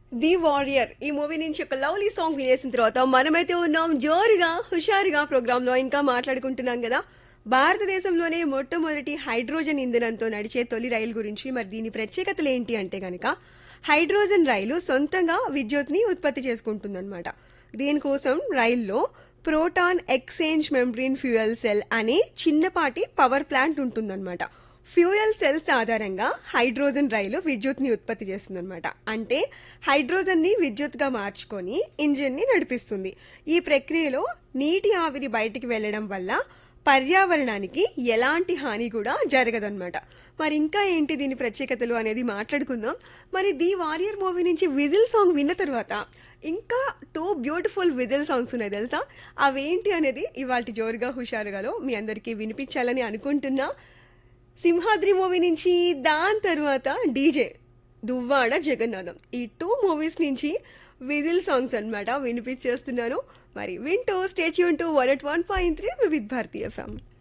the warrior ఈ movie నుంచి ఒక లవ్లీ సాంగ్ వినేసిన తర్వాత మనమైతే ఉన్నాం జోరుగా హుషారుగా ప్రోగ్రామ్ లో ఇంకా మాట్లాడుకుంటున్నాం కదా భారతదేశంలోనే మొట్టమొదటి హైడ్రోజన్ ఇంధనంతో నడిచే తొలి రైలు గురించి మరి దీని ప్రత్యేకతలు ఏంటి అంటే గనక హైడ్రోజన్ రైలు సొంతంగా విద్యుత్ని ఉత్పత్తి చేసుకుంటుందన్నమాట దీనికోసం రైల్లో proton exchange membrane fuel cell అనే చిన్నపాటి పవర్ ప్లాంట్ ఉంటుందన్నమాట ఫ్యూయల్ సెల్స్ ఆధారంగా హైడ్రోజన్ రైలు విద్యుత్ని ఉత్పత్తి చేస్తుందన్నమాట అంటే హైడ్రోజన్ ని విద్యుత్ గా మార్చుకొని ఇంజిన్ ని నడిపిస్తుంది ఈ ప్రక్రియలో నీటి ఆవిరి బయటికి వెళ్లడం వల్ల పర్యావరణానికి ఎలాంటి హాని కూడా జరగదన్నమాట మరి ఇంకా ఏంటి దీని ప్రత్యేకతలు అనేది మాట్లాడుకుందాం మరి ది వారియర్ మూవీ నుంచి విజిల్ సాంగ్ విన్న తర్వాత ఇంకా టూ బ్యూటిఫుల్ విజిల్ సాంగ్స్ ఉన్నాయి తెలుసా అవేంటి అనేది ఇవాళ జోరుగా హుషారుగాలో మీ అందరికీ వినిపించాలని అనుకుంటున్నా సింహాద్రి మూవీ నుంచి దాని తర్వాత డీజే దువ్వాడ జగన్నాథం ఈ టూ మూవీస్ నుంచి విజిల్ సాంగ్స్ అన్నమాట వినిపించేస్తున్నాను మరి వింటూ stay tuned to one at one point three with Bharatiya FM